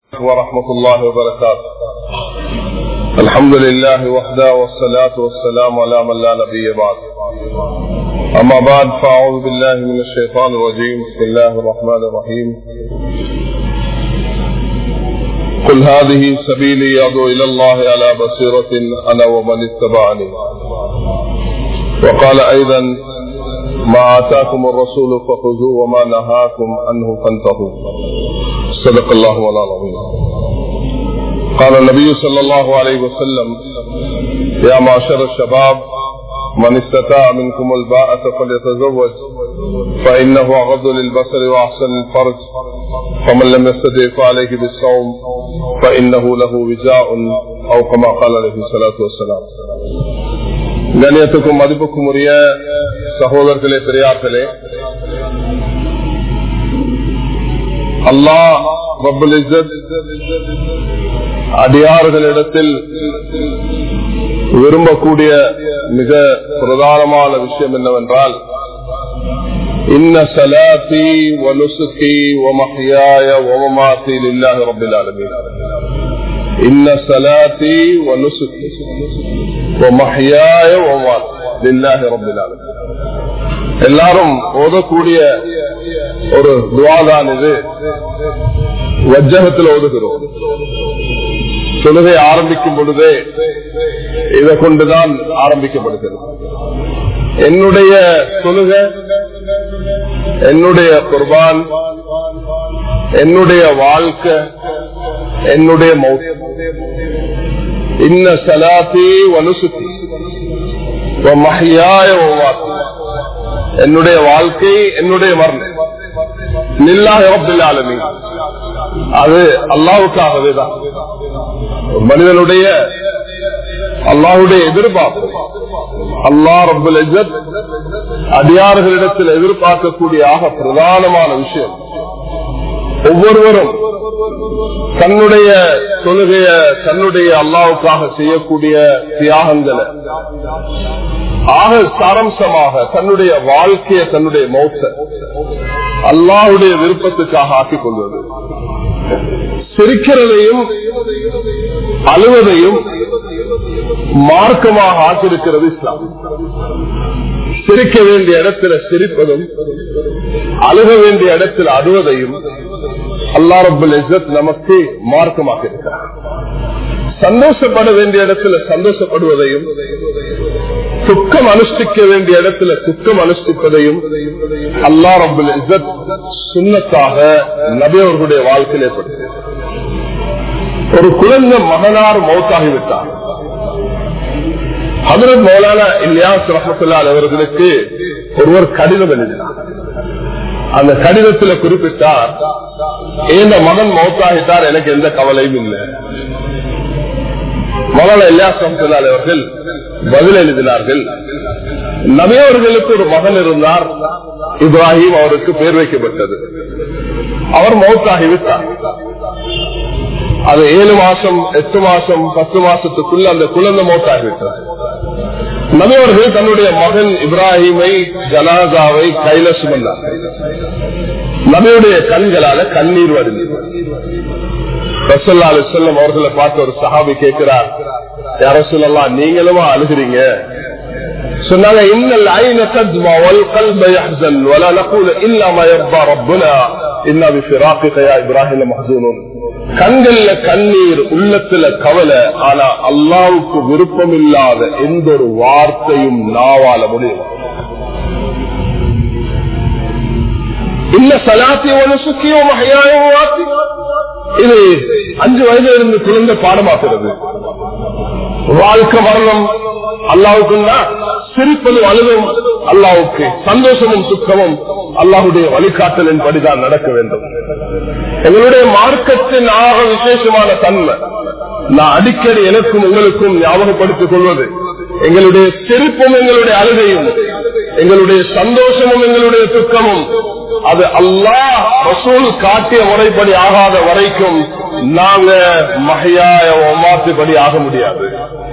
ورحمة الله وبركاته الحمد لله وحده والصلاة والسلام على من لا نبي بعد أما بعد فأعوذ بالله من الشيطان الرجيم بسم الله الرحمن الرحيم قل هذه سبيلي يدعو إلى الله على بصيرة أنا ومن اتبعني وقال أيضا ما آتاكم الرسول فخذوه وما نهاكم عنه فانتهوا صدق الله ولا العظيم قال النبي صلى الله عليه وسلم يا معشر الشباب من استطاع منكم الباءة فليتزوج فإنه أغض للبصر وأحسن الفرج فمن لم يستطع فعليه بالصوم فإنه له وجاء أو كما قال عليه الصلاة والسلام கணியத்துக்கும் மதிப்புக்கும் உரிய சகோதரர்களே பெரியார்களே அல்லாஹ் ரபுல் அடியார்களிடத்தில் விரும்பக்கூடிய மிக பிரதானமான விஷயம் என்னவென்றால் இன்ன சலாத்தி வனுசுகி ومحياي ومماتي لله رب العالمين إن صلاتي ونسكي ومحياي ومماتي لله رب العالمين எல்லாரும் ஓதக்கூடிய ஒரு துவாதான் இது வஜகத்தில் ஓதுகிறோம் தொழுகை ஆரம்பிக்கும் பொழுதே இதை கொண்டுதான் ஆரம்பிக்கப்படுகிறது என்னுடைய தொழுக என்னுடைய குர்பான் என்னுடைய வாழ்க்கை என்னுடைய மௌத் இன்ன சலாத்தி வனுசுத்தி மஹியாய என்னுடைய வாழ்க்கை என்னுடைய மரணம் நில்லாஹி அது அல்லாவுக்காகவே தான் மனிதனுடைய அல்லாஹுடைய எதிர்பார்ப்பு அல்லா ரபுல் அடியார்களிடத்தில் எதிர்பார்க்கக்கூடிய ஆக பிரதானமான விஷயம் ஒவ்வொருவரும் தன்னுடைய தொழுகைய தன்னுடைய அல்லாவுக்காக செய்யக்கூடிய தியாகங்களை ஆக சாரம்சமாக தன்னுடைய வாழ்க்கையை தன்னுடைய மௌத்த அல்லாவுடைய விருப்பத்துக்காக ஆக்கிக் கொள்வது சிரிக்கிறதையும் அழுவதையும் மார்க்கமாக ஆக்கியிருக்கிறது இஸ்லாம் சிரிக்க வேண்டிய இடத்துல சிரிப்பதும் அழுக வேண்டிய இடத்தில் அழுவதையும் அல்லா ரபுல் இஸ்ஸத் நமக்கு மார்க்கமாக இருக்கிறார் சந்தோஷப்பட வேண்டிய இடத்துல சந்தோஷப்படுவதையும் துக்கம் அனுஷ்டிக்க வேண்டிய இடத்துல துக்கம் அனுஷ்டிப்பதையும் அல்லா ரபுல் இஸ்ஸத் சுண்ணத்தாக நபியவர்களுடைய வாழ்க்கையில் ஏற்படுத்தி ஒரு குழந்தை மகனார் மௌத்தாகிவிட்டார் ஹதரத் மௌலானா இல்லியாஸ் ரஹமத்துல்லால் அவர்களுக்கு ஒருவர் கடிதம் எழுதினார் அந்த கடிதத்தில் குறிப்பிட்டார் இந்த மகன் மௌத்தாகிட்டார் எனக்கு எந்த கவலையும் இல்லை மௌலானா இல்லியாஸ் ரஹமத்துல்லால் அவர்கள் பதில் எழுதினார்கள் நபியவர்களுக்கு ஒரு மகன் இருந்தார் இப்ராஹிம் அவருக்கு பேர் வைக்கப்பட்டது அவர் மௌத்தாகிவிட்டார் அது ஏழு மாசம் எட்டு மாசம் பத்து மாசத்துக்குள்ள அந்த குழந்தை மௌத்தாகிவிட்டார் நபியவர்கள் தன்னுடைய மகன் இப்ராஹிமை ஜனாதாவை கையில சுமந்தார் நபியுடைய கண்களால கண்ணீர் வருது ரசல்லா செல்லம் அவர்களை பார்த்து ஒரு சஹாபி கேட்கிறார் யார சொல்லலாம் நீங்களுமா அழுகிறீங்க சொன்னாங்க இன்னல் ஐன தஜ்மா வல் கல்ப யஹ்சன் வலா நகூல இல்லா மா யர்பா ரப்பனா இன்னா பிஃபிராகிக யா இப்ராஹிம் மஹ்சூனுன் கண்கள்ல கண்ணீர் உள்ளத்துல கவலை ஆனா அல்லாவுக்கு விருப்பம் இல்லாத எந்த ஒரு வார்த்தையும் நாவால முடியும் இல்ல சலாத்தி ஒரு சுக்கியோ மகையாயோ வார்த்தை இது அஞ்சு வயதுல இருந்து குழந்தை பாடமாக்குறது வாழ்க்கை மரணம் அல்லாவுக்குன்னா சிரிப்பதும் அழுதும் அல்லாவுக்கு சந்தோஷமும் சுத்தமும் அல்லாஹுடைய வழிகாட்டலின் படிதான் நடக்க வேண்டும் எங்களுடைய மார்க்கத்தின் ஆக விசேஷமான தன்மை நான் அடிக்கடி எனக்கும் உங்களுக்கும் ஞாபகப்படுத்திக் கொள்வது எங்களுடைய சிரிப்பும் எங்களுடைய அழுகையும் எங்களுடைய சந்தோஷமும் எங்களுடைய துக்கமும் அது அல்லாஹ் ரசூல் காட்டிய முறைப்படி ஆகாத வரைக்கும் நாங்க மகையாய மாற்றுப்படி ஆக முடியாது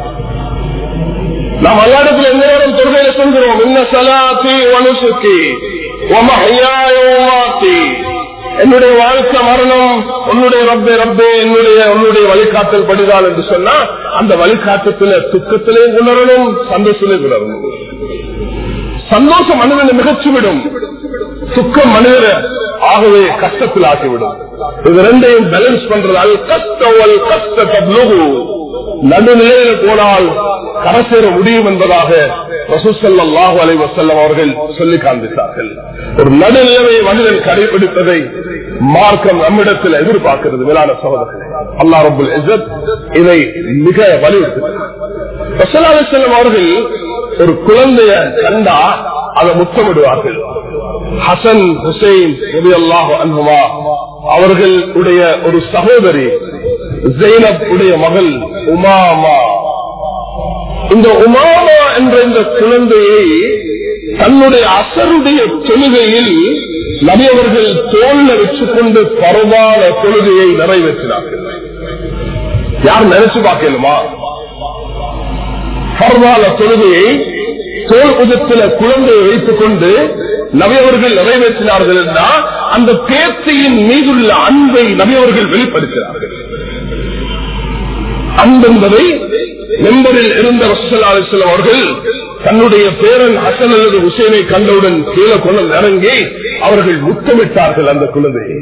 நாம் எல்லா இடத்துல எந்த நேரம் தொழுகையில சொல்கிறோம் இன்ன சலாத்தி வனுசுக்கி ஒமஹையாய மாத்தி என்னுடைய வாழ்க்கை மரணம் உன்னுடைய ரப்பே ரப்பே என்னுடைய உன்னுடைய வழிகாட்டல் படிதான் என்று சொன்னா அந்த வழிகாட்டத்துல துக்கத்திலையும் உணரணும் சந்தோஷத்திலையும் உணரணும் சந்தோஷம் மனிதனை மிகச்சுவிடும் துக்கம் மனிதரை ஆகவே கஷ்டத்தில் ஆக்கிவிடும் இது ரெண்டையும் பேலன்ஸ் பண்றது அல் கஷ்டவல் கஷ்ட தப்லுகு நடுநிலையில் போனால் கரை சேர முடியும் என்பதாக ரசூசல்லாஹு அலை வசல்லம் அவர்கள் சொல்லி காண்பித்தார்கள் ஒரு நடுநிலையை மனிதன் கடைபிடிப்பதை மார்க்கம் நம்மிடத்தில் எதிர்பார்க்கிறது மேலான சகோதரர்களே அல்லா ரபுல் இசத் இதை மிக வலியுறுத்துகிறார் செல்லம் அவர்கள் ஒரு குழந்தைய கண்டா அதை முத்தமிடுவார்கள் ஹசன் ஹுசைன் அல்லாஹு அன்புமா அவர்களுடைய ஒரு சகோதரி ஜெயினப் உடைய மகள் உமாமா இந்த உமாமா என்ற இந்த குழந்தையை தன்னுடைய அசருடைய தொழுகையில் நபியவர்கள் தோல்ல வச்சுக்கொண்டு பரவான தொழுகையை நிறைவேற்றினார்கள் யார் நினைச்சு பார்க்கலுமா பரவான தொழுகையை தோல் புதத்தில குழந்தையை வைத்துக் கொண்டு நபியவர்கள் நிறைவேற்றினார்கள் என்றால் அந்த பேர்த்தையின் மீதுள்ள அன்பை நபியவர்கள் வெளிப்படுத்தினார்கள் அன்பென்பதை மெம்பரில் இருந்த ரசூல் அவர்கள் தன்னுடைய பேரன் ஹசன் அல்லது ஹுசேனை கண்டவுடன் கீழே கொண்டு இறங்கி அவர்கள் முத்தமிட்டார்கள் அந்த குழந்தையை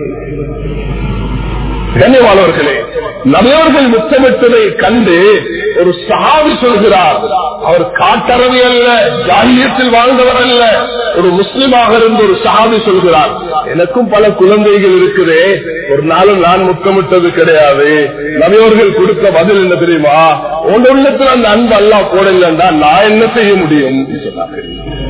கண்ணியமானவர்களே நபியவர்கள் முத்தமிட்டதை கண்டு ஒரு சஹாபி சொல்கிறார் அவர் காட்டறவி அல்ல ஜாகியத்தில் வாழ்ந்தவர் அல்ல ஒரு முஸ்லிமாக இருந்து ஒரு சஹாபி சொல்கிறார் எனக்கும் பல குழந்தைகள் இருக்குதே ஒரு நாளும் நான் முத்தமிட்டது கிடையாது நபியவர்கள் கொடுத்த பதில் என்ன தெரியுமா உன் உள்ளத்தில் அந்த அன்பு அல்லா போடலன்னா நான் என்ன செய்ய முடியும் சொன்னார்கள்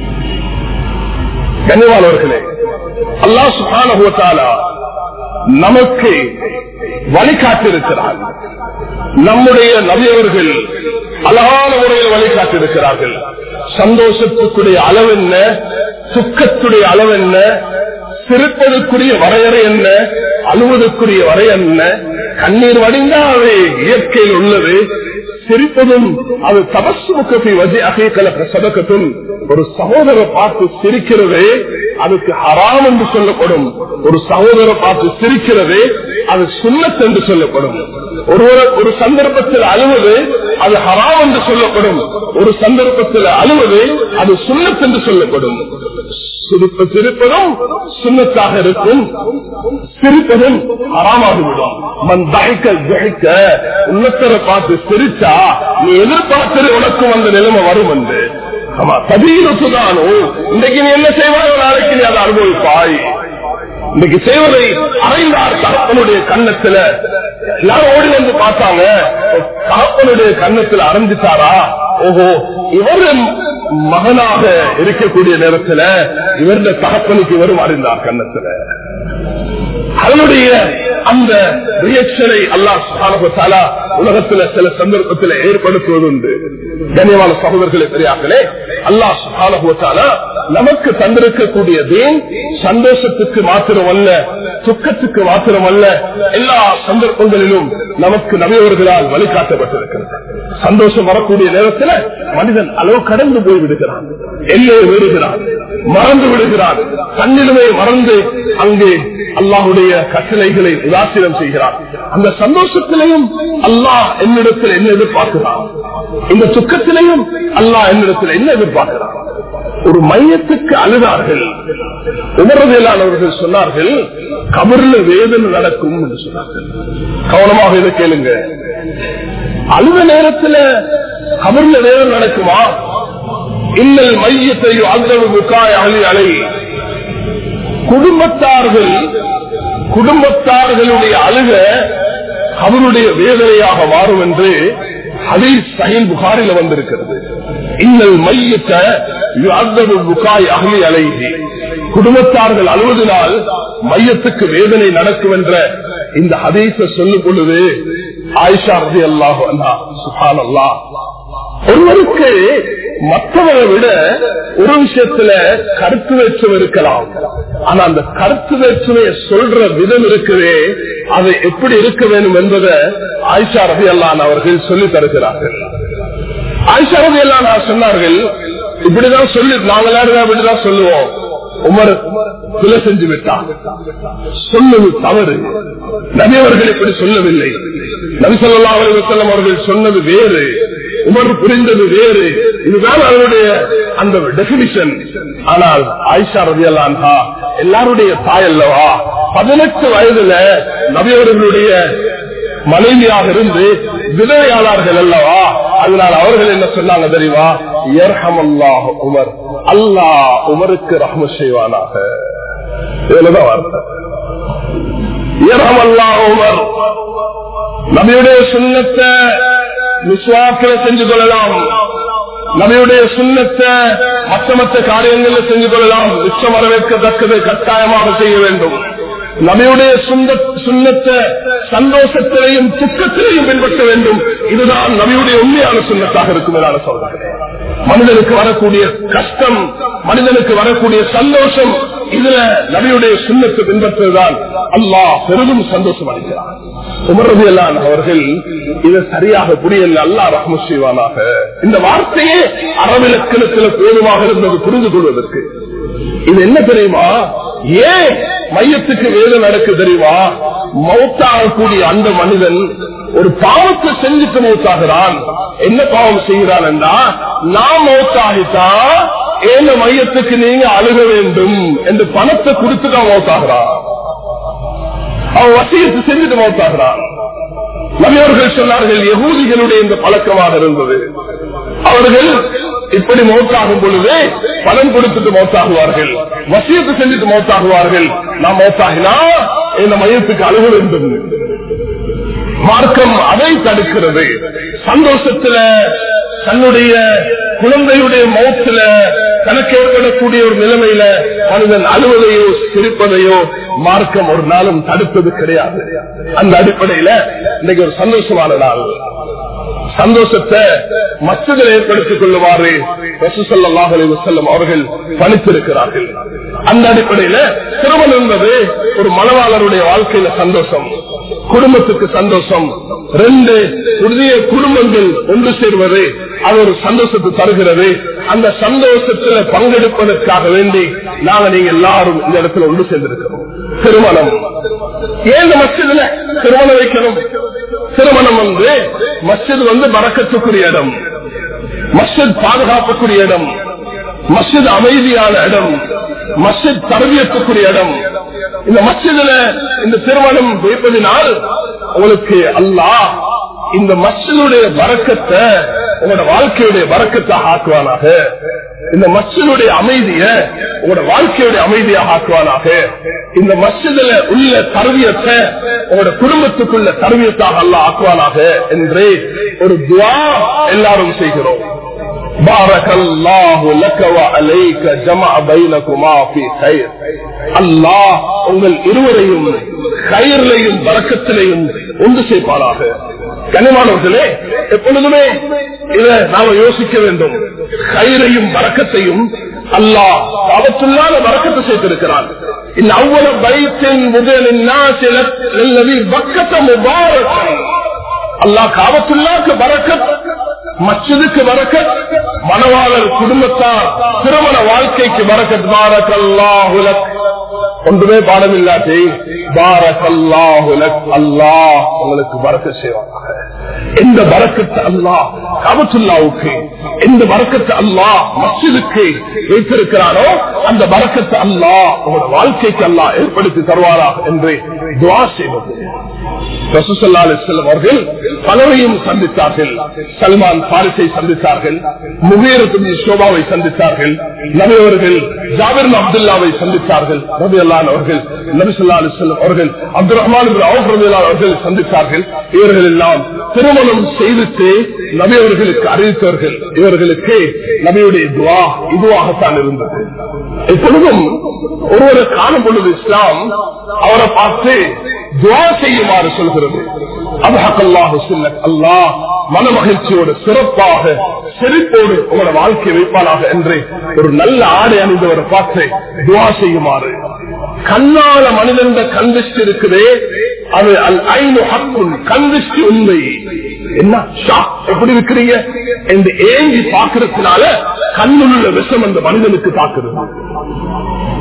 கண்ணியமானவர்களே அல்லா சுகான நமக்கு வழிகாட்டிருக்கிறார் நம்முடைய நபியவர்கள் அழகான முறையில் வழிகாட்டிருக்கிறார்கள் சந்தோஷத்துக்குரிய அளவு என்ன துக்கத்துடைய அளவு என்ன சிரிப்பதற்குரிய வரையறை என்ன அழுவதற்குரிய வரை என்ன கண்ணீர் வடிந்தாவே இயற்கையில் உள்ளது சிரிப்பதும் அது தபசுமுகத்தை வதி அகைக்கல சதக்கத்தும் ஒரு சகோதர பார்த்து சிரிக்கிறது அதுக்கு ஹராம் என்று சொல்லப்படும் ஒரு சகோதர பார்த்து சிரிக்கிறது அது சுண்ணத் என்று சொல்லப்படும் ஒருவர் ஒரு சந்தர்ப்பத்தில் அழுவது அது ஹராம் என்று சொல்லப்படும் ஒரு சந்தர்ப்பத்தில் அழுவது அது சுண்ணத் என்று சொல்லப்படும் சிரிப்ப சிரிப்பதும் சுண்ணத்தாக இருக்கும் சிரிப்பதும் ஹராமாகிவிடும் மண் தகைக்க ஜெயிக்க உள்ளத்தரை பார்த்து சிரிச்சா நீ எதிர்பார்த்தது உனக்கும் அந்த நிலைமை வரும் என்று ஆமா தபீரத்துதானோ இன்றைக்கு நீ என்ன செய்வாயோ நாளைக்கு நீ அதை அனுபவிப்பாய் இன்னைக்கு செய்வதை அறிந்தார் தகப்பனுடைய கண்ணத்துல எல்லாரும் ஓடி வந்து பார்த்தாங்க தகப்பனுடைய கண்ணத்துல அரைஞ்சிட்டாரா ஓஹோ இவர் மகனாக இருக்கக்கூடிய நேரத்துல இவருடைய தகப்பனுக்கு இவரும் அறிந்தார் கண்ணத்துல அதனுடைய அந்த ரியாக்ஷனை அல்லாஹ் உலகத்துல சில சந்தர்ப்பத்தில் ஏற்படுத்துவது உண்டு கண்ணியமான சகோதரர்களே பெரியார்களே அல்லாஹ் சுகாலகுவத்தால நமக்கு தந்திருக்கக்கூடிய தீன் சந்தோஷத்துக்கு மாத்திரம் அல்ல துக்கத்துக்கு மாத்திரம் அல்ல எல்லா சந்தர்ப்பங்களிலும் நமக்கு நபியவர்களால் வழிகாட்டப்பட்டிருக்கிறது சந்தோஷம் வரக்கூடிய நேரத்தில் மனிதன் அளவு கடந்து போய் விடுகிறான் எல்லையை விடுகிறான் மறந்து விடுகிறான் தன்னிலுமே மறந்து அங்கே அல்லாஹுடைய கட்டளைகளை உதாசீனம் செய்கிறான் அந்த சந்தோஷத்திலையும் அல்லாஹ் என்னிடத்தில் என்ன எதிர்பார்க்கிறான் இந்த துக்கத்திலையும் அல்லாஹ் என்னிடத்தில் என்ன எதிர்பார்க்கிறான் ஒரு மையத்துக்கு அழுதார்கள் உணர்வியலானவர்கள் சொன்னார்கள் கபர்ல வேதனை நடக்கும் என்று சொன்னார்கள் கவனமாக இதை கேளுங்க அழுத நேரத்தில் கபர்ல வேதனை நடக்குமா இன்னல் மையத்தை அந்தவு முக்காய் அழி அலை குடும்பத்தார்கள் குடும்பத்தார்களுடைய அழுக அவருடைய வேதனையாக மாறும் என்று ஹதீஸ் சஹீல் புகாரில் வந்திருக்கிறது இன்னல் மையத்தை புகாய் அகலி அலைகி குடும்பத்தார்கள் அழுவதனால் மையத்துக்கு வேதனை நடக்கும் என்ற இந்த ஹதீஸ சொல்லும் பொழுது ஆயிஷா ரதி அல்லாஹ் சுஹான் அல்லா ஒருவருக்கு மற்றவரை விட ஒரு விஷயத்துல கருத்து வேற்றுமை இருக்கலாம் ஆனா அந்த கருத்து வேற்றுமையை சொல்ற விதம் இருக்குதே அது எப்படி இருக்க வேண்டும் என்பதை ஆயிஷா ரவி அல்லான் அவர்கள் சொல்லி தருகிறார்கள் ஆயிஷா ரவி அல்லான் சொன்னார்கள் இப்படிதான் சொல்லி நாங்க எல்லாரும் இப்படிதான் சொல்லுவோம் உமர் கொலை செஞ்சு விட்டார் சொன்னது தவறு நபி அவர்கள் இப்படி சொல்லவில்லை நபி சொல்லா செல்லம் அவர்கள் சொன்னது வேறு உமர் புரிந்தது வேறு இதுதான் அவருடைய அந்த டெபினிஷன் ஆனால் ஆயிஷா ரதியல்லான்ஹா எல்லாருடைய தாய் அல்லவா பதினெட்டு வயதுல நபி அவர்களுடைய மனைவியாக இருந்து விதவையாளர்கள் அல்லவா அதனால் அவர்கள் என்ன சொன்னாங்க தெரியுமா அல்லாஹ் உமர் அல்லாஹ் உமருக்கு ரஹ்ம செய்வானாக இதுலதான் வார்த்தை அல்லாஹ் உமர் நபியுடைய சுண்ணத்தை விசுவாக்கில செஞ்சு கொள்ளலாம் நபியுடைய சுண்ணத்தை மற்ற மற்ற காரியங்களை செஞ்சு கொள்ளலாம் நிச்சயம் வரவேற்கத்தக்கதை கட்டாயமாக செய்ய வேண்டும் நபியுடைய சுண்ணத்தை சந்தோஷத்திலையும் துக்கத்திலையும் பின்பற்ற வேண்டும் இதுதான் நபியுடைய உண்மையான சுண்ணத்தாக இருக்கும் என சொல்றேன் மனிதனுக்கு வரக்கூடிய கஷ்டம் மனிதனுக்கு வரக்கூடிய சந்தோஷம் இதுல நபியுடைய சுண்ணத்தை பின்பற்றுவதுதான் அல்லாஹ் பெரிதும் சந்தோஷம் அளிக்கிறார் உமரது எல்லாம் அவர்கள் இதை சரியாக புரியல அல்லா ரஹ்ம செய்வானாக இந்த வார்த்தையே அறவிலக்கணத்தில் போதுமாக இருந்தது புரிந்து கொள்வதற்கு இது என்ன தெரியுமா ஏன் மையத்துக்கு வேலை நடக்கு தெரியுமா மௌத்தாகக்கூடிய அந்த மனிதன் ஒரு பாவத்தை செஞ்சுட்டு மௌத்தாகிறான் என்ன பாவம் செய்கிறான் என்றா நான் மௌத்தாகிட்டா ஏன மையத்துக்கு நீங்க அழுக வேண்டும் என்று பணத்தை கொடுத்துதான் மௌத்தாகிறான் அவன் வசியத்தை செஞ்சுட்டு மௌத்தாகிறான் நபியவர்கள் சொன்னார்கள் யகூதிகளுடைய இந்த பழக்கமாக இருந்தது அவர்கள் இப்படி மௌத்தாகும் பொழுது பலன் கொடுத்துட்டு மௌத்தாகுவார்கள் வசியத்தை செஞ்சுட்டு மௌத்தாகுவார்கள் நாம் மௌத்தாகினா இந்த மையத்துக்கு அழுக வேண்டும் மார்க்கம் அதை தடுக்கிறது சந்தோஷத்துல தன்னுடைய குழந்தையுடைய மௌத்துல தனக்கு ஏற்படக்கூடிய ஒரு நிலைமையில மனிதன் அழுவதையோ சிரிப்பதையோ மார்க்கம் ஒரு நாளும் தடுப்பது கிடையாது அந்த அடிப்படையில இன்னைக்கு ஒரு சந்தோஷமான நாள் சந்தோஷத்தை மற்றதில் ஏற்படுத்திக் கொள்ளுமாறு செல்லும் அவர்கள் பணித்திருக்கிறார்கள் அந்த அடிப்படையில திருமணம் என்பது ஒரு மனவாளருடைய வாழ்க்கையில சந்தோஷம் குடும்பத்துக்கு சந்தோஷம் ரெண்டு புதிய குடும்பங்கள் ஒன்று சேர்வது அது ஒரு சந்தோஷத்தை தருகிறது அந்த சந்தோஷத்துல பங்கெடுப்பதற்காக வேண்டி நாங்க நீங்க எல்லாரும் இந்த இடத்துல ஒன்று சேர்ந்திருக்கிறோம் திருமணம் ஏன் மசிதில திருமணம் வைக்கணும் திருமணம் வந்து மஸ்ஜித் வந்து பறக்கத்துக்குரிய இடம் மஸ்ஜித் பாதுகாப்புக்குரிய இடம் மஸ்ஜித் அமைதியான இடம் மஸ்ஜித் தரவியத்துக்குரிய இடம் இந்த மஸ்ஜிதுல இந்த திருமணம் வைப்பதினால் உங்களுக்கு அல்லாஹ் இந்த மஸ்ஜிதுடைய வரக்கத்தை உங்களோட வாழ்க்கையுடைய வரக்கத்தாக ஆக்குவானாக இந்த மஸ்ஜிதுடைய அமைதிய உங்களோட வாழ்க்கையுடைய அமைதியாக ஆக்குவானாக இந்த மஸ்ஜிதுல உள்ள தருவியத்தை உங்களோட குடும்பத்துக்குள்ள தருவியத்தாக அல்ல ஆக்குவானாக என்று ஒரு துவா எல்லாரும் செய்கிறோம் بارك الله لك وعليك جمع بينكما في خير அல்லாஹ் உங்கள் இருவரையும் கயிர்லையும் வரக்கத்திலையும் ஒன்று சேர்ப்பாராக கனிமானவர்களே எப்பொழுதுமே இத நாம யோசிக்க வேண்டும் கயிறையும் வரக்கத்தையும் அல்லாஹ் அவற்றுள்ளான வரக்கத்தை சேர்த்திருக்கிறான் இந்த அவ்வளவு பைத்தின் முதலின் பக்கத்தை முபாரக்கன் அல்லாஹ் காவத்துள்ளாக்கு வரக்கத் மச்சதுக்கு வரக்கத் மணவாளர் குடும்பத்தார் திருமண வாழ்க்கைக்கு வரக்கத் பாரக்கல்லாஹுலக் ஒன்றுமே பாடம் இல்லாட்டி பாரக்கல்லாஹுலக் அல்லாஹ் உங்களுக்கு வரக்க செய்வாங்க எந்த வரக்கத்து அல்லாஹ் காபத்துல்லாவுக்கு எந்த வரக்கத்து அல்லாஹ் மஸ்ஜிதுக்கு வைத்திருக்கிறாரோ அந்த வரக்கத்து அல்லாஹ் உங்களோட வாழ்க்கைக்கு அல்லாஹ் ஏற்படுத்தி தருவாரா என்று துவா செய்வது அவர்கள் பலரையும் சந்தித்தார்கள் சல்மான் பாரிசை சந்தித்தார்கள் முகேரத்தின் சோபாவை சந்தித்தார்கள் நபியவர்கள் ஜாபிர் அப்துல்லாவை சந்தித்தார்கள் ரபி அல்லான் அவர்கள் நபிசுல்லா அலிஸ்லம் அவர்கள் அப்துல் ரஹ்மான் அவர்கள் சந்தித்தார்கள் இவர்கள் எல்லாம் திருமணம் செய்துட்டு நபி அவர்களுக்கு அறிவித்தவர்கள் இவர்களுக்கு நபியுடைய துவா இதுவாகத்தான் இருந்தது எப்பொழுதும் ஒருவரை காணும் பொழுது இஸ்லாம் அவரை பார்த்து துவா செய்யுமாறு சொல்கிறது அல்லாஹு அல்லாஹ் மன மகிழ்ச்சியோடு சிறப்பாக செழிப்போடு உங்களோட வாழ்க்கை வைப்பாளாக என்று ஒரு நல்ல ஆடை அணிந்தவரை பார்த்து துவா செய்யுமாறு கண்ணால மனிதன் கந்திஷ்டி இருக்குதே அது அல் ஐநு ஹக்குன் கந்திஷ்டி உண்மை என்ன எப்படி இருக்கிறீங்க என்று ஏங்கி பார்க்கறதுனால கண்ணுள்ள விஷம் அந்த மனிதனுக்கு தாக்குறது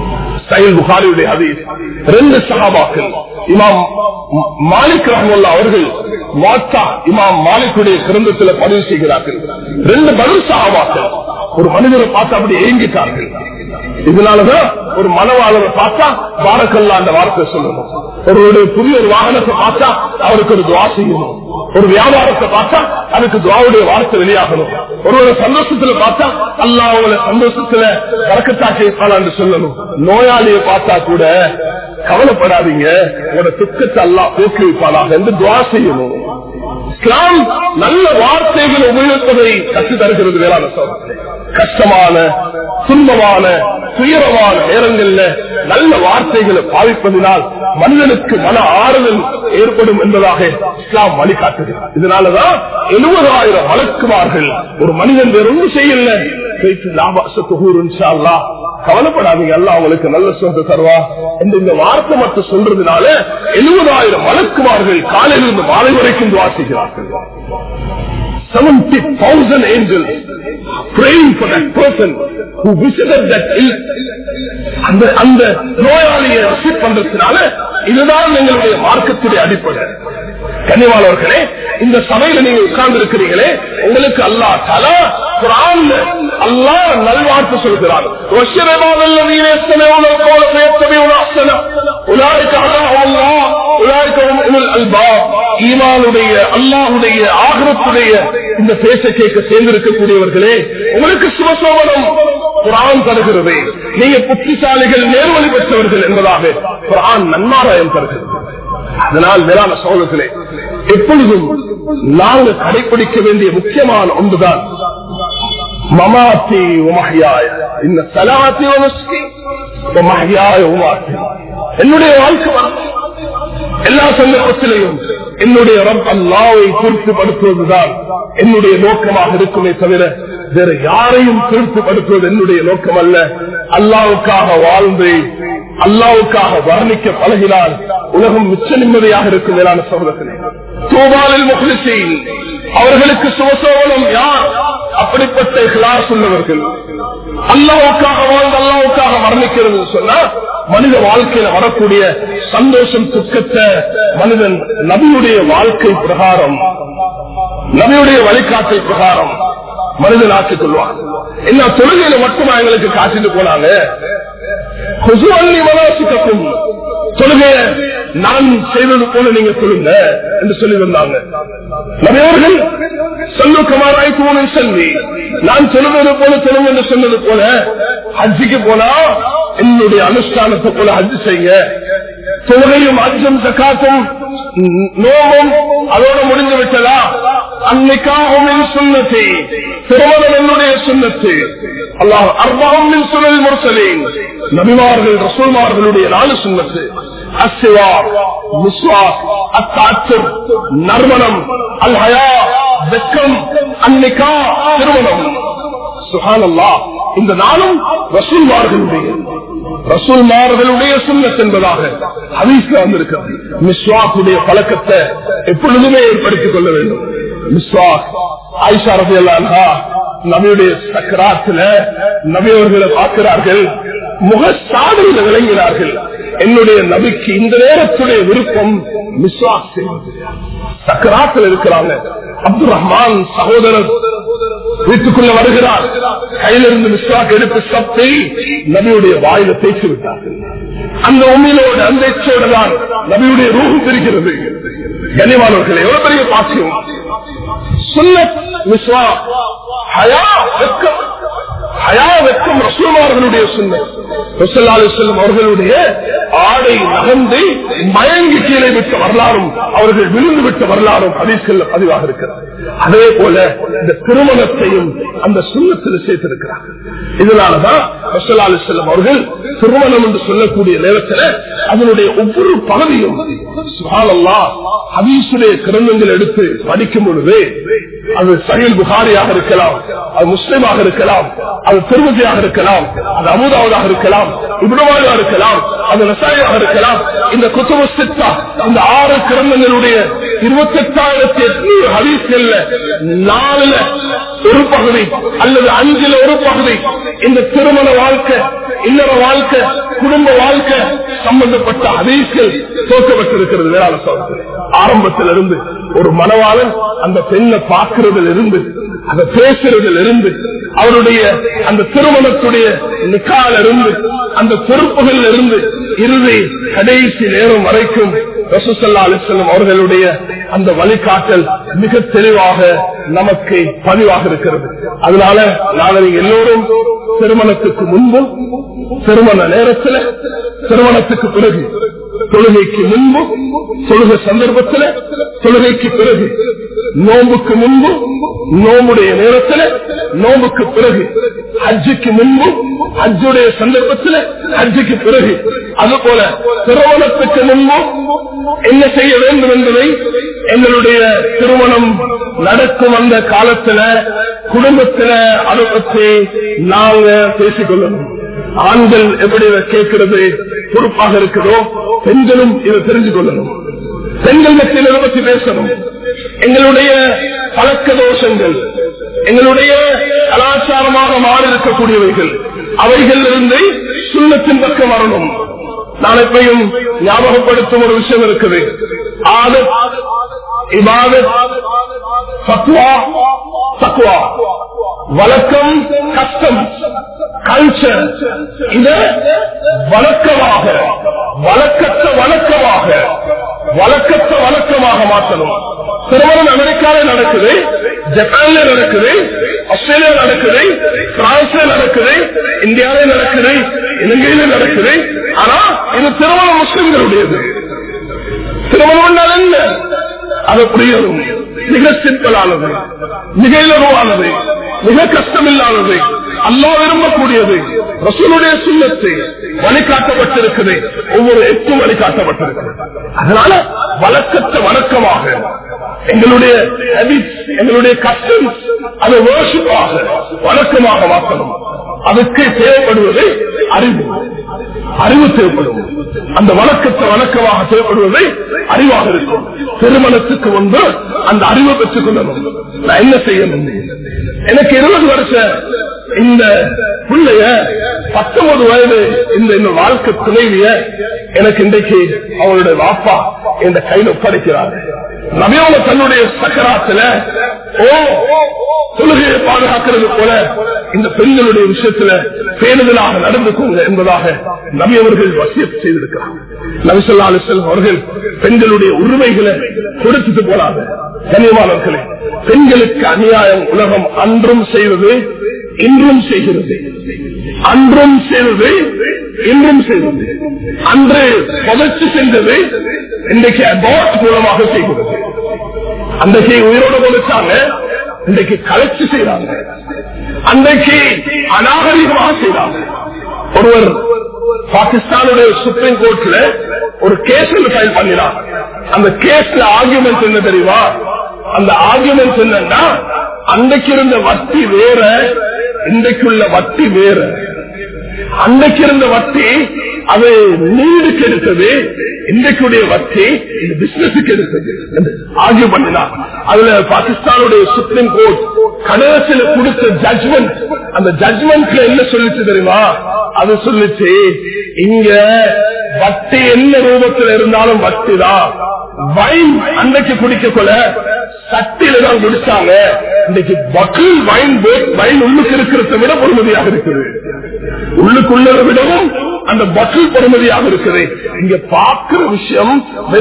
சைல் புகாரியுடைய ஹதீஸ் ரெண்டு சகாபாக்கள் இமாம் ம- மாலிக் ரஹமுல்லா அவர்கள் வாத்தா இமாம் மாலிக்குடைய கிரந்தத்தில் பதிவு செய்கிறார்கள் ரெண்டு பதில் சகாபாக்கள் ஒரு மனிதரை பார்த்து அப்படி ஏங்கிட்டார்கள் இதனாலதான் ஒரு மனவாளரை பார்த்தா வாரக்கல்லா அந்த வார்த்தை சொல்லணும் ஒருவருடைய புதிய ஒரு வாகனத்தை பார்த்தா அவருக்கு ஒரு துவா செய்யணும் ஒரு வியாபாரத்தை பார்த்தா அதுக்கு துவாவுடைய வார்த்தை வெளியாகணும் ஒருவரை சந்தோஷத்துல பார்த்தா அல்லா அவங்கள சந்தோஷத்துல வரக்கத்தாக்கி என்று சொல்லணும் நோயாளியை பார்த்தா கூட கவலைப்படாதீங்க உங்களோட துக்கத்தை அல்லா போக்கி வைப்பாளாக என்று துவா செய்யணும் இஸ்லாம் நல்ல வார்த்தைகளை உபயோகிப்பதை கற்று தருகிறது வேளாண் சோதனை கஷ்டமான துன்பமான துயரமான நேரங்கள்ல நல்ல வார்த்தைகளை பாவிப்பதினால் மனிதனுக்கு மன ஆறுதல் ஏற்படும் என்பதாக இஸ்லாம் வழிகாட்டுகிறது இதனாலதான் எழுபதாயிரம் வழக்குமார்கள் ஒரு மனிதன் வேற ஒன்றும் செய்யல பேச்சு லாபாசத்துகூர் இன்ஷா அல்லாஹ் கவலைப்படாதீங்க அல்ல அவங்களுக்கு நல்ல சொந்த தருவா என்று இந்த வார்த்தை மட்டும் சொல்றதுனால எழுபதாயிரம் வழக்குமார்கள் காலையிலிருந்து மாலை வரைக்கும் வாசிக்கிறார்கள் seventy thousand angel praying for that person who visited that ill அந்த அந்த நோயாளியை receive பண்றதுனால இதுதான் எங்களுடைய மார்க்கத்துடைய அடிப்படை கனிவாளர்களே இந்த சபையில நீங்க உட்கார்ந்து இருக்கிறீங்களே உங்களுக்கு அல்லா தலா குரான் அல்லா நல்வாழ்த்து சொல்கிறார் அல்லாஹுடைய ஆகரத்துடைய இந்த பேச கேட்க சேர்ந்திருக்கக்கூடியவர்களே உங்களுக்கு சுபசோபனம் குரான் தருகிறது நீங்க புத்திசாலிகள் நேர்வழி பெற்றவர்கள் என்பதாக குரான் நன்மாராயம் தருகிறது அதனால் மேலான சோழர்களே எப்பொழுதும் நாங்கள் கடைபிடிக்க வேண்டிய முக்கியமான ஒன்றுதான் மமாத்தி உமஹியாய இந்த சலாத்தி உமஸ்கி உமஹியாய உமாத்தி என்னுடைய வாழ்க்கை வரணும். எல்லா சந்தர்ப்பத்திலையும் என்னுடைய ரப் அல்லாவை திருப்திப்படுத்துவதுதான் என்னுடைய நோக்கமாக இருக்குமே தவிர வேற யாரையும் திருப்திப்படுத்துவது என்னுடைய நோக்கம் அல்ல அல்லாவுக்காக வாழ்ந்து அல்லாவுக்காக வர்ணிக்க பழகினால் உலகம் மிச்ச நிம்மதியாக இருக்கும் மேலான சகோதரர்களே தூபாலில் முகலிசையில் அவர்களுக்கு சுவசோவனம் யார் அப்படிப்பட்ட கிளாஸ் உள்ளவர்கள் அல்லாவுக்காக வாழ்ந்து அல்லாவுக்காக மரணிக்கிறது சொன்னா மனித வாழ்க்கையில வரக்கூடிய சந்தோஷம் துக்கத்தை மனிதன் நபியுடைய வாழ்க்கை பிரகாரம் நபியுடைய வழிகாட்டல் பிரகாரம் மனிதன் ஆக்கிக் கொள்வான் என்ன தொழுகையில மட்டுமா எங்களுக்கு காட்டிட்டு போனாங்க குசுவல்லி மனோசிக்கும் தொழுகைய நான் செய்தது போல நீங்க சொல்லுங்க என்று சொல்லி வந்தாங்க நபியவர்கள் சொல்லு கமாராய் தூணும் செல்வி நான் சொல்லுவது போல சொல்லுங்க என்று சொன்னது போல ஹஜ்ஜிக்கு போனா என்னுடைய அனுஷ்டானத்தை போல ஹஜ் செய்யுங்க தொழுகையும் அஜும் சக்காத்தும் நோவும் அதோட முடிந்து விட்டதா அன்னைக்காகவும் சுண்ணத்தை திருமணம் என்னுடைய சுண்ணத்து அல்லாஹ் அர்பாவும் சுழல் முரசலேன் நபிமார்கள் ரசூல்மார்களுடைய நாலு சுண்ணத்து அசிவா முஸ்வா அத்தாற்று நறுமணம் அல் ஹயா வெக்கம் அன்னைக்கா திருமணம் சுஹானல்லா இந்த நாளும் ரசூல்மார்களுடைய ரசூல்மார்களுடைய சுண்ணத் என்பதாக ஹதீஸ்ல வந்திருக்கிறது மிஸ்வாக்குடைய பழக்கத்தை எப்பொழுதுமே ஏற்படுத்திக் கொள்ள வேண்டும் மிஸ்வாக் ஆயிஷா ரபி அல்லா நபியுடைய சக்கராத்துல நபியவர்களை பார்க்கிறார்கள் முகசாதையில விளங்கினார்கள் என்னுடைய நபிக்கு இந்த நேரத்துடைய விருப்பம் மிஸ்வாக் செய்வது சக்கராத்தில் இருக்கிறாங்க அப்துல் ரஹ்மான் சகோதரர் வீட்டுக்குள்ள வருகிறார் கையிலிருந்து மிஸ்வாக் எடுத்து சப்பை நபியுடைய வாயில தேய்ச்சி விட்டார்கள் அந்த உண்மையோடு அந்த எச்சோடு தான் நபியுடைய ரூபம் இருக்கிறது கனிவானவர்கள் எவ்வளவு பெரிய பாக்கியம் சுன்னத் மிஸ்வா ஹயா வெக்கம் ஹயா வெக்கம் ரசூமார்களுடைய சுண்ணத் செல்லும் அவர்களுடைய ஆடை நகர்ந்து மயங்கி கீழே விட்ட வரலாறும் அவர்கள் விழுந்து விட்ட வரலாறும் ஹதீஸ்கள் பதிவாக இருக்கிறார் அதே போல இந்த திருமணத்தையும் அந்த சுண்ணத்தில் சேர்த்திருக்கிறார் இதனாலதான் ரசலாலு செல்லம் அவர்கள் திருமணம் என்று சொல்லக்கூடிய நேரத்தில் அதனுடைய ஒவ்வொரு பகுதியும் சுகாலல்லா ஹதீசுடைய கிரந்தங்கள் எடுத்து படிக்கும் பொழுது அது சகில் புகாரியாக இருக்கலாம் அது முஸ்லிமாக இருக்கலாம் அது திருமதியாக இருக்கலாம் அது அமுதாவதாக இருக்கலாம் இவ்வளவாக இருக்கலாம் அது ரசாயாக இருக்கலாம் இந்த குத்துவ சித்தா இந்த ஆறு கிரந்தங்களுடைய இருபத்தி எட்டாயிரத்தி எட்நூறு ஹதீஸ்கள் நாலுல ஒரு பகுதி அல்லது அஞ்சுல ஒரு பகுதி இந்த திருமண வாழ்க்கை இல்லற வாழ்க்கை குடும்ப வாழ்க்கை சம்பந்தப்பட்ட அதீஸ்கள் தோற்கப்பட்டிருக்கிறது வேளாண் சோதனை ஆரம்பத்திலிருந்து ஒரு மனவாளன் அந்த பெண்ணை பார்க்கிறதுல இருந்து அந்த பேசுறதுல இருந்து அவருடைய அந்த திருமணத்துடைய நிக்கால இருந்து அந்த பொறுப்புகள் இருந்து இறுதி கடைசி நேரம் வரைக்கும் ரசூசல்லா அலிஸ்லம் அவர்களுடைய அந்த வழிகாட்டல் மிக தெளிவாக நமக்கு பதிவாக இருக்கிறது அதனால நாங்கள் எல்லோரும் திருமணத்துக்கு முன்பும் திருமண நேரத்தில் திருமணத்துக்கு பிறகு தொழுகைக்கு முன்பு தொழுகை சந்தர்ப்பத்தில் தொழுகைக்கு பிறகு நோம்புக்கு முன்பு நோம்புடைய நேரத்தில் நோம்புக்கு பிறகு ஹஜ்ஜுக்கு முன்பு ஹஜ்ஜுடைய சந்தர்ப்பத்தில் ஹஜ்ஜுக்கு பிறகு அதுபோல திருமணத்துக்கு முன்பு என்ன செய்ய வேண்டும் என்பதை எங்களுடைய திருமணம் நடக்கும் அந்த காலத்துல குடும்பத்தில அதை பற்றி நாங்க பேசிக்கொள்ளணும் ஆண்கள் எப்படி இதை கேட்கிறது பொறுப்பாக இருக்குதோ பெண்களும் இதை தெரிஞ்சு கொள்ளணும் பெண்கள் மத்தியில் இதை பற்றி பேசணும் எங்களுடைய பழக்க தோஷங்கள் எங்களுடைய கலாச்சாரமாக மாறி இருக்கக்கூடியவைகள் அவைகள் இருந்து சுண்ணத்தின் பக்கம் வரணும் நான் எப்பையும் ஞாபகப்படுத்தும் ஒரு விஷயம் இருக்குது ஆது இபாதத் சத்வா சத்வா வழக்கம் கஷ்டம் கல்ச்சர் இத வழக்கமாக வழக்கத்தை வழக்கமாக வழக்கத்தை வழக்கமாக மாற்றணும் திருமணம் அமெரிக்காவில் நடக்குது ஜப்பான்ல நடக்குது ஆஸ்திரேலியா நடக்குது பிரான்ஸ்ல நடக்குது இந்தியாவில நடக்குது இலங்கையில நடக்குது ஆனா இது திருமணம் முஸ்லிம்களுடையது திருமணம் என்றால் என்ன அது புரியணும் மிக சிம்பிளானது மிக இலகுவானது மிக கஷ்டமில்லாதது அல்லா விரும்பக்கூடியது ரசூலுடைய சுண்ணத்தை வழிகாட்டப்பட்டிருக்குது ஒவ்வொரு எட்டும் வழிகாட்டப்பட்டிருக்கிறது அதனால வழக்கத்தை வழக்கமாக எங்களுடைய habits, எங்களுடைய கஷ்டம் அதை worship-ஆக, வழக்கமாக மாற்றணும் அதுக்கு தேவைப்படுவது அறிவு அறிவு தேவைப்படும் அந்த வழக்கத்தை வழக்கமாக தேவைப்படுவது அறிவாக இருக்கும் திருமணத்துக்கு முன்பு அந்த அறிவை பெற்றுக் கொள்ளணும் நான் என்ன செய்யணும் எனக்கு இருபது வருஷம் இந்த பிள்ளைய பத்தொன்பது வயது இந்த இந்த வாழ்க்கை துணைவிய எனக்கு இன்றைக்கு அவளுடைய வாப்பா என்ற கையில் ஒப்படைக்கிறார் நபியோட தன்னுடைய சக்கராத்துல ஓ தொழுகையை பாதுகாக்கிறது போல இந்த பெண்களுடைய விஷயத்துல பேணுதலாக நடந்து கொள்ளுங்க என்பதாக நபி அவர்கள் வசியத்தை செய்திருக்கிறார் நபிசல்லா அலிசல் அவர்கள் பெண்களுடைய உரிமைகளை கொடுத்துட்டு போனாங்க கனியமானவர்களே பெண்களுக்கு அநியாயம் உலகம் அன்றும் செய்வது இன்றும் செய்கிறது அன்றும் செய்வது இன்றும் செய்வது அன்று புதைச்சு சென்றது இன்றைக்கு அபார்ட் மூலமாக செய்கிறது அன்றைக்கு உயிரோடு கொடுத்தாங்க இன்றைக்கு கலைச்சு செய்யறாங்க அன்றைக்கு அநாகரிகமாக செய்யறாங்க ஒருவர் பாகிஸ்தானுடைய சுப்ரீம் கோர்ட்ல ஒரு கேஸ் ஃபைல் பண்ணினார் அந்த கேஸ்ல ஆர்குமெண்ட் என்ன தெரியுமா அந்த ஆர்குமெண்ட் என்னன்னா அன்றைக்கு இருந்த வட்டி வேற இன்றைக்குள்ள வட்டி வேற அன்றைக்கு இருந்த வட்டி அது நீடுக்கு எடுத்தது இன்றைக்குடைய வட்டி இந்த பிசினஸுக்கு எடுத்தது ஆகிய பண்ணினார் அதுல பாகிஸ்தானுடைய சுப்ரீம் கோர்ட் கடைசியில கொடுத்த ஜட்மெண்ட் அந்த ஜட்மெண்ட்ல என்ன சொல்லிச்சு தெரியுமா அது சொல்லிச்சு இங்க வட்டி என்ன ரூபத்தில் இருந்தாலும் வட்டி தான் வைன் அன்றைக்கு குடிக்க கொள்ள சட்டியில தான் குடிச்சாங்க இன்னைக்கு பக்கில் வைன் வைன் உள்ளுக்கு இருக்கிறத விட பொறுமதியாக இருக்குது உள்ளுக்குள்ளதை விடவும் அந்த பக்கில் பொறுமதியாக இருக்குது இங்க பார்க்கிற விஷயம்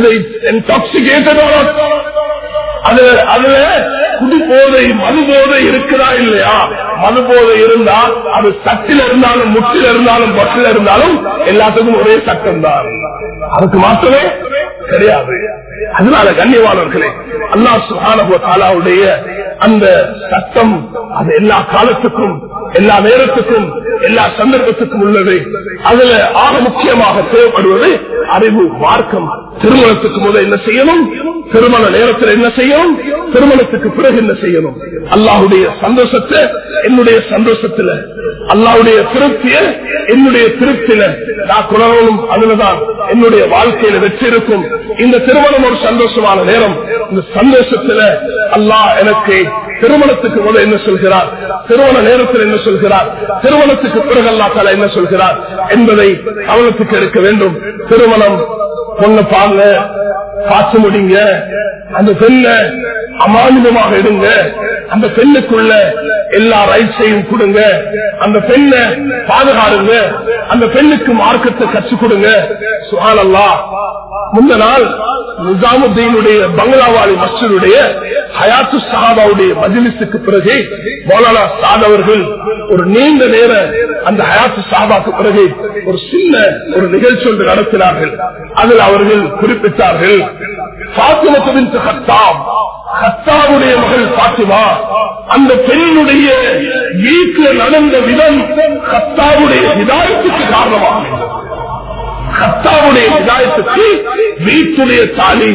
அது அதுல குடி போதை மது போதை இருக்குதா இல்லையா மது போதை இருந்தா அது சட்டில இருந்தாலும் முட்டில இருந்தாலும் பட்டில இருந்தாலும் எல்லாத்துக்கும் ஒரே சட்டம் தான் அதுக்கு மாற்றமே கிடையாது அதனால கண்ணியவானவர்களே அல்லா சுகானுடைய அந்த சட்டம் அது எல்லா காலத்துக்கும் எல்லா நேரத்துக்கும் எல்லா சந்தர்ப்பத்துக்கும் உள்ளது அதுல ஆக முக்கியமாக தேவைப்படுவது அறிவு மார்க்கம் திருமணத்துக்கு முதல் என்ன செய்யணும் திருமண நேரத்தில் என்ன செய்யணும் திருமணத்துக்கு பிறகு என்ன செய்யணும் அல்லாஹுடைய சந்தோஷத்தை என்னுடைய சந்தோஷத்துல அல்லாவுடைய திருப்திய என்னுடைய திருப்தியில நான் குணரும் அதுலதான் என்னுடைய வாழ்க்கையில வெற்றி இருக்கும் இந்த திருமணம் ஒரு சந்தோஷமான நேரம் இந்த சந்தோஷத்துல அல்லாஹ் எனக்கு திருமணத்துக்கு முதல் என்ன சொல்கிறார் திருமண நேரத்தில் என்ன சொல்கிறார் திருமணத்துக்கு பிறகு அல்லா தாலா என்ன சொல்கிறார் என்பதை கவனத்துக்கு எடுக்க வேண்டும் திருமணம் பொண்ணு பாங்க காய்ச்ச முடிங்க அந்த பெண்ண அமானிதமாக எடுங்க அந்த பெண்ணுக்குள்ள எல்லா ரைட்ஸையும் கொடுங்க அந்த பெண்ணை பாதுகாடுங்க அந்த பெண்ணுக்கு மார்க்கத்தை கற்றுக் கொடுங்க சுகானல்லா முந்த நாள் நிசாமுத்தீனுடைய பங்களாவாளி மஸ்டருடைய ஹயாத்து சஹாபாவுடைய மஜிலிசுக்கு பிறகு மௌலானா சாத் அவர்கள் ஒரு நீண்ட நேர அந்த ஹயாத்து சஹாபாக்கு பிறகு ஒரு சின்ன ஒரு நிகழ்ச்சி ஒன்று நடத்தினார்கள் அதில் அவர்கள் குறிப்பிட்டார்கள் பாத்திமத்தின் ஹத்தாம் ஹத்தாவுடைய மகள் பாத்திமா அந்த பெண்ணுடைய வீட்டில் நடந்த விதம் ஹத்தாவுடைய விதாயத்துக்கு காரணமாகும் ஹத்தாவுடைய விதாயத்துக்கு வீட்டுடைய தாலி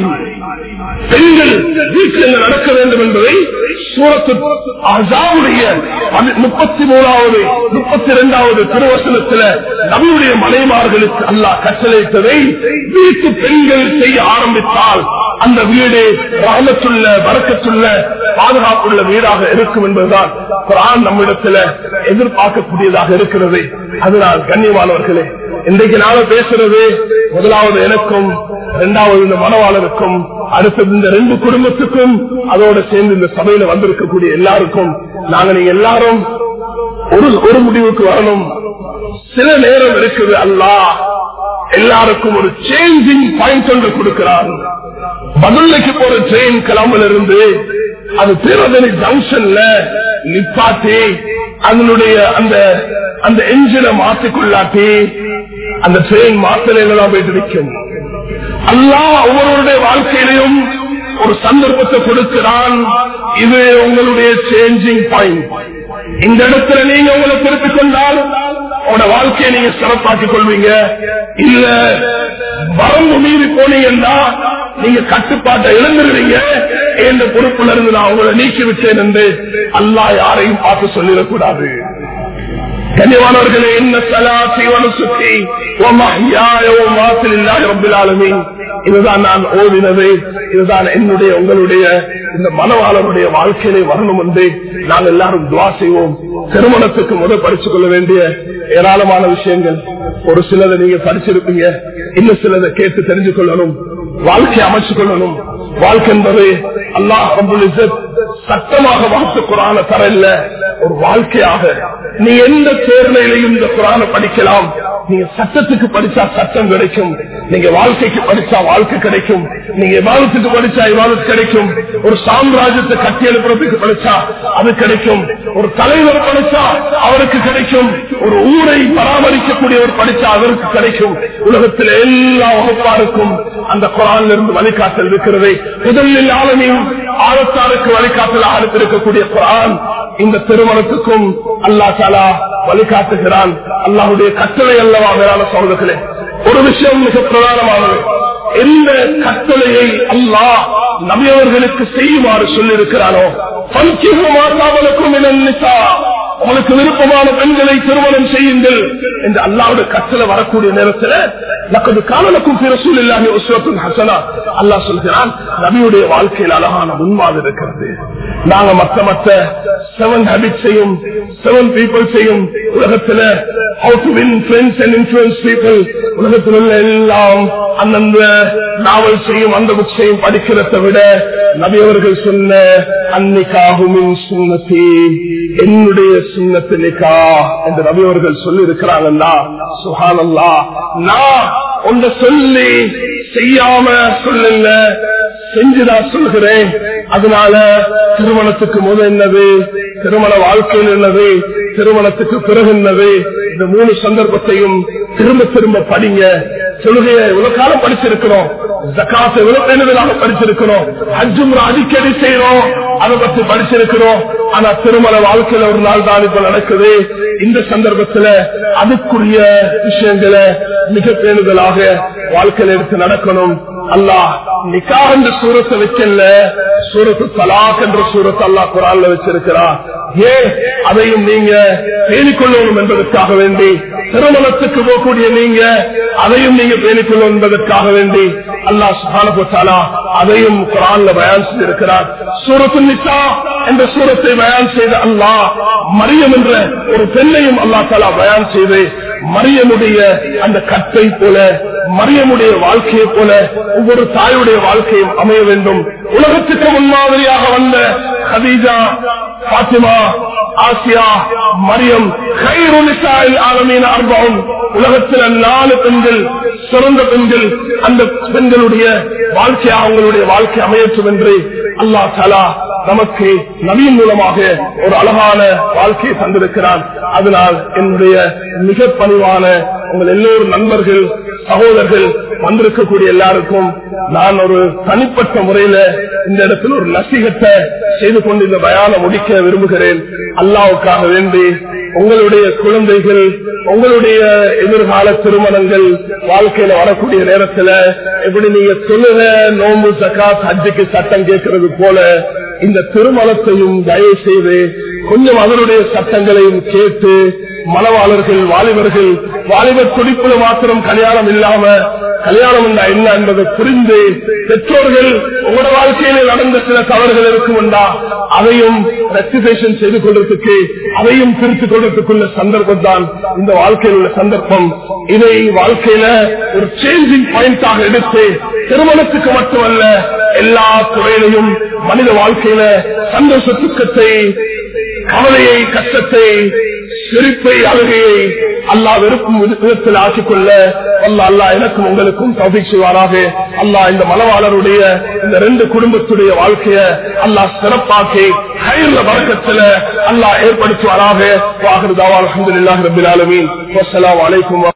பெண்கள் வீட்டில் நடக்க வேண்டும் என்பதை சூரத்து அசாவுடைய முப்பத்தி மூணாவது முப்பத்தி இரண்டாவது திருவசனத்தில் நபியுடைய மனைமார்களுக்கு அல்லாஹ் கட்டளையிட்டதை வீட்டு பெண்கள் செய்ய ஆரம்பித்தால் அந்த வீடு ராமத்துள்ள வரக்கத்துள்ள பாதுகாப்புள்ள வீடாக இருக்கும் என்பதுதான் குரான் நம்மிடத்தில் எதிர்பார்க்கக்கூடியதாக இருக்கிறது அதனால் கண்ணியமானவர்களே இன்றைக்கு நாம பேசுறது முதலாவது எனக்கும் இரண்டாவது இந்த மனவாளருக்கும் அடுத்தது இந்த ரெண்டு குடும்பத்துக்கும் அதோட சேர்ந்து இந்த சபையில வந்திருக்கக்கூடிய எல்லாருக்கும் நாங்க நீங்க எல்லாரும் ஒரு ஒரு முடிவுக்கு வரணும் சில நேரம் இருக்குது அல்லா எல்லாருக்கும் ஒரு சேஞ்சிங் பாயிண்ட் ஒன்று கொடுக்கிறார் பதிலைக்கு போற ட்ரெயின் கிளம்புல இருந்து அது பேரதனை ஜங்ஷன்ல நிப்பாட்டி அதனுடைய அந்த அந்த என்ஜினை மாற்றிக்கொள்ளாட்டி அந்த ட்ரெயின் மாத்திரையில தான் போயிட்டு நிற்கும் அல்லா ஒவ்வொருவருடைய வாழ்க்கையிலையும் ஒரு சந்தர்ப்பத்தை கொடுக்கிறான் இது உங்களுடைய சேஞ்சிங் பாயிண்ட் இந்த இடத்துல நீங்க உங்களை திருப்பிக் கொண்டால் உங்களோட வாழ்க்கையை நீங்க சிறப்பாக்கிக் கொள்வீங்க இல்ல வரம்பு மீறி போனீங்கன்னா நீங்க கட்டுப்பாட்டை இழந்துருவீங்க என்ற பொறுப்புல இருந்து நான் உங்களை நீக்கி விட்டேன் என்று அல்லா யாரையும் பார்த்து சொல்லிடக்கூடாது கண்ணியமானவர்களே என்ன சலாத்தி வனுசுத்தி இதுதான் நான் ஓதினது இதுதான் என்னுடைய உங்களுடைய இந்த மனவாளருடைய வாழ்க்கையிலே வரணும் என்று நாங்கள் எல்லாரும் துவா செய்வோம் திருமணத்துக்கு முதல் படிச்சுக் கொள்ள வேண்டிய ஏராளமான விஷயங்கள் ஒரு சிலதை நீங்க படிச்சிருப்பீங்க இன்னும் சிலதை கேட்டு தெரிஞ்சு கொள்ளணும் வாழ்க்கை அமைச்சுக் கொள்ளணும் வாழ்க்கை என்பது அல்லாஹ் சட்டமாக வாக்கு குரான தர இல்ல ஒரு வாழ்க்கையாக நீ எந்த தேர்வையிலையும் இந்த குரான படிக்கலாம் நீங்க சட்டத்துக்கு படிச்சா சட்டம் கிடைக்கும் நீங்க வாழ்க்கைக்கு படிச்சா வாழ்க்கை கிடைக்கும் நீங்க விவாதத்துக்கு படிச்சா விவாதத்து கிடைக்கும் ஒரு சாம்ராஜ்யத்தை கட்டி எழுப்புறதுக்கு படிச்சா அது கிடைக்கும் ஒரு தலைவர் படிச்சா அவருக்கு கிடைக்கும் ஒரு ஊரை பராமரிக்கக்கூடியவர் படிச்சா அவருக்கு கிடைக்கும் உலகத்தில் எல்லா வகுப்பாருக்கும் அந்த குரான்ல இருந்து வழிகாட்டல் இருக்கிறது முதலில் ஆளுமையும் ஆழத்தாருக்கு வழிகாட்டல் அனுப்பியிருக்கக்கூடிய குரான் இந்த திருமணத்துக்கும் அல்லா தாலா வழிகாட்டுகிறான் அல்லாஹுடைய கட்டளை அல்லவா மேலான சோதர்களே ஒரு விஷயம் மிக பிரதானமானது எந்த கட்டளையை அல்லாஹ் நபியவர்களுக்கு செய்யுமாறு சொல்லியிருக்கிறானோ பஞ்சிகமாத்தாவலுக்கும் உங்களுக்கு விருப்பமான பெண்களை திருமணம் செய்யுங்கள் என்று அல்லாவுடைய கட்டளை வரக்கூடிய நேரத்தில் நக்கது காலனுக்கும் பிரசூல் இல்லாம உஸ்வத்தும் ஹசனா அல்லாஹ் சொல்கிறான் நபியுடைய வாழ்க்கையில் அழகான முன்மாதிரி இருக்கிறது நாங்க மத்த மத்த செவன் ஹேபிட்ஸையும் செவன் பீப்புள்ஸையும் உலகத்துல how to win friends and influence people உலகத்தில் உள்ள எல்லாம் அந்தந்த நாவல் செய்யும் அந்த புக்ஸையும் படிக்கிறத விட நபியவர்கள் சொன்ன அன்னிக்காகுமின் சுண்ணத்தி என்னுடைய சுண்ணத்தினிக்கா என்று நபியவர்கள் சொல்லி இருக்கிறாங்கல்லா சுகானல்லா நான் ஒன்று சொல்லி செய்யாம சொல்லுங்க செஞ்சுதான் சொல்கிறேன் அதனால திருமணத்துக்கு முதல் என்னது திருமண வாழ்க்கையில் என்னது திருமணத்துக்கு பிறகு என்னது இந்த மூணு சந்தர்ப்பத்தையும் திரும்ப திரும்ப படிங்க தொழுகையை இவ்வளவு காலம் படிச்சிருக்கிறோம் ஜக்காத்தை இவ்வளவு பேணுதலாக படிச்சிருக்கிறோம் அஜும் அடிக்கடி செய்யறோம் அதை பத்தி படிச்சிருக்கிறோம் ஆனா திருமண வாழ்க்கையில ஒரு நாள் தான் இப்ப நடக்குது இந்த சந்தர்ப்பத்துல அதுக்குரிய விஷயங்களை மிக பேணுதலாக வாழ்க்கையில எடுத்து நடக்கணும் அல்லாஹ் நிக்கா என்ற சூரத்தை வச்சல்ல சூரத்து தலாக் என்ற சூரத்தை அல்லாஹ் குரான்ல வச்சிருக்கிறார் ஏன் அதையும் நீங்க பேணிக்கொள்ளணும் என்பதற்காக வேண்டி திருமணத்துக்கு போகக்கூடிய நீங்க அதையும் நீங்க பேணிக்கொள்ளணும் என்பதற்காக வேண்டி அல்லாஹ் சுகானபோச்சாலா அதையும் குரான்ல பயான் செய்திருக்கிறார் சூரத்து நிசா என்ற சூரத்தை பயான் செய்த அல்லாஹ் மரியம் என்ற ஒரு பெண்ணையும் அல்லா தாலா பயான் செய்து மரியமுடைய அந்த கட்டை போல மரியமுடைய வாழ்க்கையை போல ஒவ்வொரு தாயுடைய வாழ்க்கையும் அமைய வேண்டும் உலகத்துக்கு முன்மாதிரியாக வந்த ஹதீஜா பாத்திமா ஆசியா மரியம் ஆலமீன அர்பம் உலகத்தில் நாலு பெண்கள் சிறந்த பெண்கள் அந்த பெண்களுடைய வாழ்க்கை அவங்களுடைய வாழ்க்கை அமையற்றும் என்று அல்லா தாலா நமக்கு நவீன் மூலமாக ஒரு அழகான வாழ்க்கையை தந்திருக்கிறான் அதனால் என்னுடைய மிக பணிவான உங்கள் எல்லோரும் நண்பர்கள் சகோதரர்கள் வந்திருக்கக்கூடிய எல்லாருக்கும் நான் ஒரு தனிப்பட்ட முறையில இந்த இடத்தில் ஒரு நசிகத்தை செய்து கொண்டு இந்த பயான முடிக்க விரும்புகிறேன் அல்லாவுக்காக வேண்டி உங்களுடைய குழந்தைகள் உங்களுடைய எதிர்கால திருமணங்கள் வாழ்க்கையில வரக்கூடிய நேரத்துல எப்படி நீங்க சொல்லுக நோம்பு சக்காத் ஹஜ்ஜுக்கு சட்டம் கேட்கறது போல இந்த திருமணத்தையும் தயவு செய்து கொஞ்சம் அதனுடைய சட்டங்களையும் கேட்டு மனவாளர்கள் வாலிபர்கள் வாலிபர் துடிப்புல மாத்திரம் கல்யாணம் இல்லாம கல்யாணம் என்றா என்ன என்பதை புரிந்து பெற்றோர்கள் உங்களோட வாழ்க்கையில நடந்த சில தவறுகள் இருக்கும்டா அதையும் ரெக்டிபேஷன் செய்து கொள்றதுக்கு அதையும் திருத்திக் கொள்றதுக்குள்ள சந்தர்ப்பம் தான் இந்த வாழ்க்கையில் உள்ள சந்தர்ப்பம் இதை வாழ்க்கையில ஒரு சேஞ்சிங் பாயிண்டாக எடுத்து திருமணத்துக்கு மட்டுமல்ல எல்லா துறையிலையும் மனித வாழ்க்கையில சந்தோஷ துக்கத்தை கவலையை கஷ்டத்தை சிரிப்பை அழுகையை அல்லா வெறுக்கும் விதத்தில் ஆக்கிக்கொள்ள அல்லா அல்லா எனக்கும் உங்களுக்கும் தௌபிக் செய்வாராக அல்லா இந்த மலவாளருடைய இந்த ரெண்டு குடும்பத்துடைய வாழ்க்கைய அல்லா சிறப்பாக்கி கயிறுல வழக்கத்துல அல்லா ஏற்படுத்துவாராக வாகர் தாவா அலமதுல்லாஹ் ரபில் ஆலமீன் வசலாம் வலைக்கும்